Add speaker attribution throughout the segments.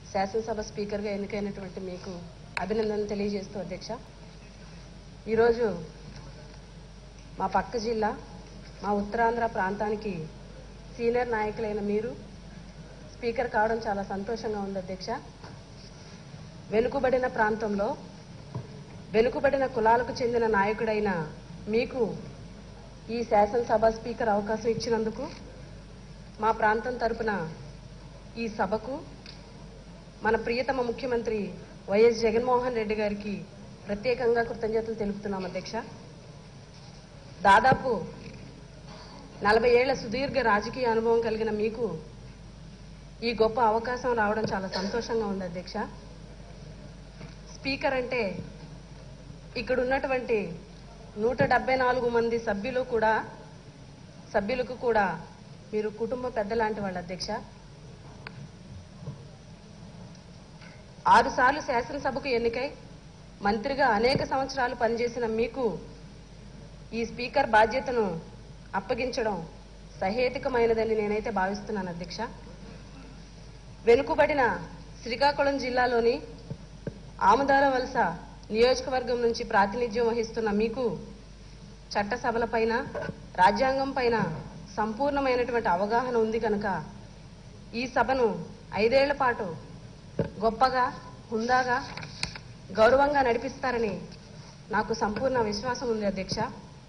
Speaker 1: శాసనసభ స్పీకర్గా ఎన్నికైనటువంటి మీకు అభినందన తెలియజేస్తూ అధ్యక్ష ఈరోజు మా పక్క జిల్లా మా ఉత్తరాంధ్ర ప్రాంతానికి సీనియర్ నాయకులైన మీరు స్పీకర్ కావడం చాలా సంతోషంగా ఉంది అధ్యక్ష వెనుకబడిన ప్రాంతంలో వెనుకబడిన కులాలకు చెందిన నాయకుడైన మీకు ఈ శాసనసభ స్పీకర్ అవకాశం ఇచ్చినందుకు మా ప్రాంతం తరపున ఈ సభకు మన ప్రియతమ ముఖ్యమంత్రి వైఎస్ జగన్మోహన్ రెడ్డి గారికి ప్రత్యేకంగా కృతజ్ఞతలు తెలుపుతున్నాం అధ్యక్ష దాదాపు నలభై ఏళ్ల సుదీర్ఘ రాజకీయ అనుభవం కలిగిన మీకు ఈ గొప్ప అవకాశం రావడం చాలా సంతోషంగా ఉంది అధ్యక్ష స్పీకర్ అంటే ఇక్కడ ఉన్నటువంటి నూట డెబ్బై నాలుగు మంది సభ్యులు కూడా సభ్యులకు కూడా మీరు కుటుంబ పెద్ద లాంటి వాళ్ళు అధ్యక్ష ఆరు సార్లు శాసనసభకు ఎన్నికై మంత్రిగా అనేక సంవత్సరాలు పనిచేసిన మీకు ఈ స్పీకర్ బాధ్యతను అప్పగించడం సహేతుకమైనదని నేనైతే భావిస్తున్నాను అధ్యక్ష వెనుకబడిన శ్రీకాకుళం జిల్లాలోని ఆముదాల వలస నియోజకవర్గం నుంచి ప్రాతినిధ్యం వహిస్తున్న మీకు చట్టసభలపైన రాజ్యాంగం పైన సంపూర్ణమైనటువంటి అవగాహన ఉంది కనుక ఈ సభను ఐదేళ్ల పాటు గొప్పగా హుందాగా గౌరవంగా నడిపిస్తారని నాకు సంపూర్ణ విశ్వాసం ఉంది అధ్యక్ష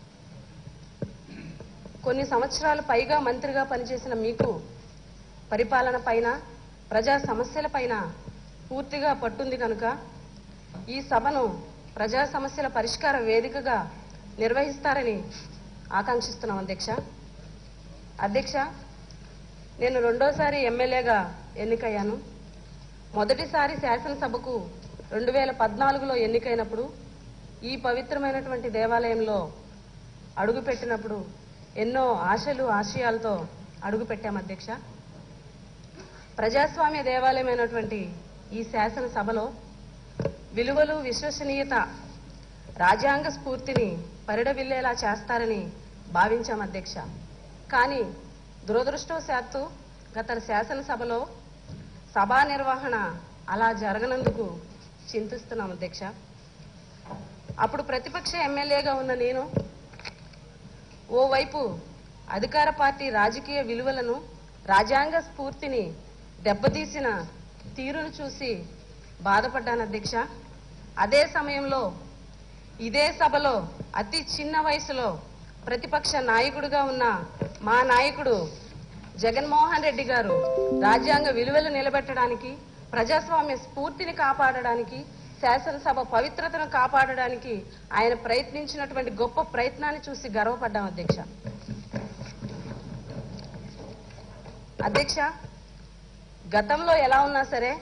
Speaker 1: కొన్ని సంవత్సరాలు పైగా మంత్రిగా పనిచేసిన మీకు పరిపాలన పైన ప్రజా సమస్యల పైన పూర్తిగా పట్టుంది కనుక ఈ సభను ప్రజా సమస్యల పరిష్కార వేదికగా నిర్వహిస్తారని ఆకాంక్షిస్తున్నాం అధ్యక్ష అధ్యక్ష నేను రెండోసారి ఎమ్మెల్యేగా ఎన్నికయ్యాను మొదటిసారి శాసనసభకు రెండు వేల పద్నాలుగులో ఎన్నికైనప్పుడు ఈ పవిత్రమైనటువంటి దేవాలయంలో అడుగుపెట్టినప్పుడు ఎన్నో ఆశలు ఆశయాలతో అడుగుపెట్టాం అధ్యక్ష ప్రజాస్వామ్య దేవాలయమైనటువంటి ఈ శాసనసభలో విలువలు విశ్వసనీయత రాజ్యాంగ స్ఫూర్తిని పరిడవిల్లేలా చేస్తారని భావించాం అధ్యక్ష కానీ దురదృష్టవశాత్తు గత శాసనసభలో సభా నిర్వహణ అలా జరగనందుకు చింతిస్తున్నాం అధ్యక్ష అప్పుడు ప్రతిపక్ష ఎమ్మెల్యేగా ఉన్న నేను ఓవైపు అధికార పార్టీ రాజకీయ విలువలను రాజ్యాంగ స్ఫూర్తిని దెబ్బతీసిన తీరును చూసి బాధపడ్డాను అధ్యక్ష అదే సమయంలో ఇదే సభలో అతి చిన్న వయసులో ప్రతిపక్ష నాయకుడిగా ఉన్న మా నాయకుడు జగన్మోహన్ రెడ్డి గారు రాజ్యాంగ విలువలు నిలబెట్టడానికి ప్రజాస్వామ్య స్ఫూర్తిని కాపాడడానికి శాసనసభ పవిత్రతను కాపాడడానికి ఆయన ప్రయత్నించినటువంటి గొప్ప ప్రయత్నాన్ని చూసి గర్వపడ్డాం అధ్యక్ష అధ్యక్ష గతంలో ఎలా ఉన్నా సరే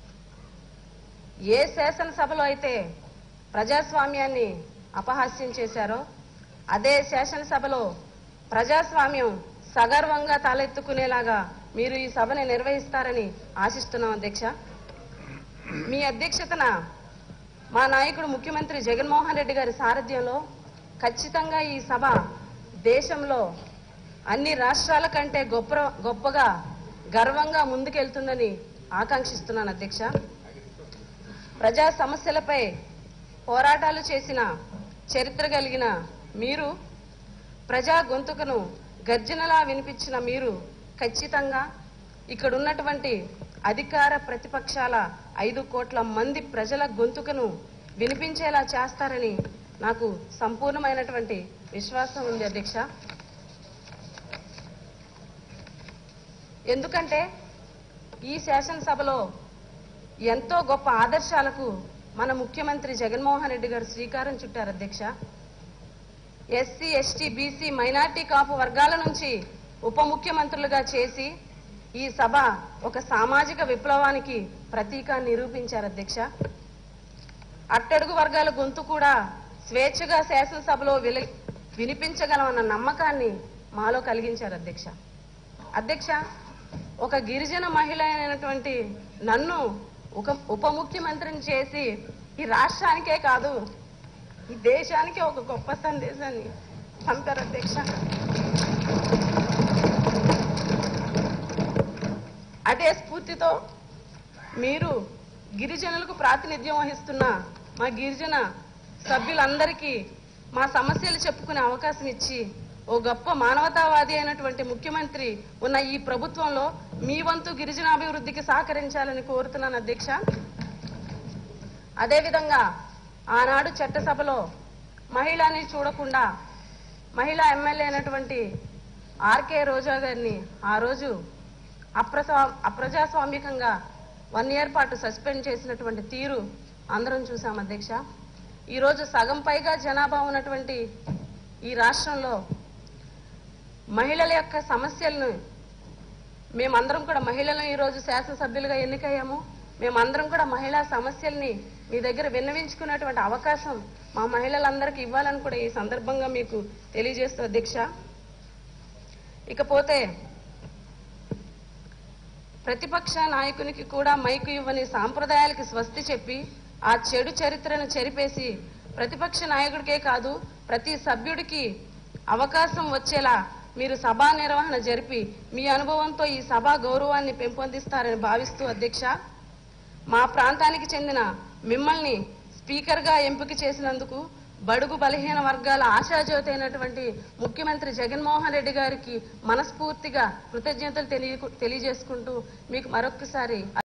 Speaker 1: ఏ శాసనసభలో అయితే ప్రజాస్వామ్యాన్ని అపహాస్యం చేశారో అదే శాసనసభలో ప్రజాస్వామ్యం సగర్వంగా తలెత్తుకునేలాగా మీరు ఈ సభని నిర్వహిస్తారని ఆశిస్తున్నాం అధ్యక్ష మీ అధ్యక్షతన మా నాయకుడు ముఖ్యమంత్రి జగన్మోహన్ రెడ్డి గారి సారథ్యంలో ఖచ్చితంగా ఈ సభ దేశంలో అన్ని రాష్ట్రాల కంటే గొప్ప గొప్పగా గర్వంగా ముందుకెళ్తుందని ఆకాంక్షిస్తున్నాను అధ్యక్ష ప్రజా సమస్యలపై పోరాటాలు చేసిన చరిత్ర కలిగిన మీరు ప్రజా గొంతుకను గర్జనలా వినిపించిన మీరు ఖచ్చితంగా ఇక్కడ ఉన్నటువంటి అధికార ప్రతిపక్షాల ఐదు కోట్ల మంది ప్రజల గొంతుకను వినిపించేలా చేస్తారని నాకు సంపూర్ణమైనటువంటి విశ్వాసం ఉంది అధ్యక్ష ఎందుకంటే ఈ శాసనసభలో ఎంతో గొప్ప ఆదర్శాలకు మన ముఖ్యమంత్రి జగన్మోహన్ రెడ్డి గారు శ్రీకారం చుట్టారు అధ్యక్ష SC ST BC minority Kapu వర్గాల నుంచి ఉప ముఖ్యమంత్రులుగా చేసి ఈ సభ ఒక సామాజిక విప్లవానికి ప్రతీక నిరూపించారు అధ్యక్ష అట్టడుగు వర్గాల గొంతు కూడా స్వేచ్ఛగా శాసనసభలో విల వినిపించగలమన్న నమ్మకాన్ని మాలో కలిగించారు అధ్యక్ష అధ్యక్ష ఒక గిరిజన మహిళ అయినటువంటి నన్ను ఒక ఉప ముఖ్యమంత్రిని చేసి ఈ రాష్ట్రానికే కాదు ఈ దేశానికే ఒక గొప్ప సందేశాన్ని పంపారు అధ్యక్ష అదే స్ఫూర్తితో మీరు గిరిజనులకు ప్రాతినిధ్యం వహిస్తున్న మా గిరిజన సభ్యులందరికీ మా సమస్యలు చెప్పుకునే అవకాశం ఇచ్చి ఓ గొప్ప మానవతావాది అయినటువంటి ముఖ్యమంత్రి ఉన్న ఈ ప్రభుత్వంలో మీ వంతు గిరిజనాభివృద్ధికి సహకరించాలని కోరుతున్నాను అధ్యక్ష అదేవిధంగా ఆనాడు చట్టసభలో మహిళని చూడకుండా మహిళా ఎమ్మెల్యే అయినటువంటి ఆర్కే రోజా గారిని ఆ రోజు అప్రసా అప్రజాస్వామికంగా వన్ ఇయర్ పాటు సస్పెండ్ చేసినటువంటి తీరు అందరం చూసాం అధ్యక్ష ఈరోజు సగం పైగా జనాభా ఉన్నటువంటి ఈ రాష్ట్రంలో మహిళల యొక్క సమస్యలను మేమందరం కూడా మహిళలను ఈరోజు శాసనసభ్యులుగా ఎన్నికయ్యాము మేమందరం కూడా మహిళా సమస్యల్ని మీ దగ్గర విన్నవించుకునేటువంటి అవకాశం మా మహిళలందరికీ ఇవ్వాలని కూడా ఈ సందర్భంగా మీకు తెలియజేస్తూ అధ్యక్ష ఇకపోతే ప్రతిపక్ష నాయకునికి కూడా మైకు ఇవ్వని సాంప్రదాయాలకి స్వస్తి చెప్పి ఆ చెడు చరిత్రను చెరిపేసి ప్రతిపక్ష నాయకుడికే కాదు ప్రతి సభ్యుడికి అవకాశం వచ్చేలా మీరు సభా నిర్వహణ జరిపి మీ అనుభవంతో ఈ సభా గౌరవాన్ని పెంపొందిస్తారని భావిస్తూ అధ్యక్ష మా ప్రాంతానికి చెందిన మిమ్మల్ని స్పీకర్గా ఎంపిక చేసినందుకు బడుగు బలహీన వర్గాల ఆశాజ్యోతి అయినటువంటి ముఖ్యమంత్రి జగన్మోహన్ రెడ్డి గారికి మనస్ఫూర్తిగా కృతజ్ఞతలు తెలియ తెలియజేసుకుంటూ మీకు మరొకసారి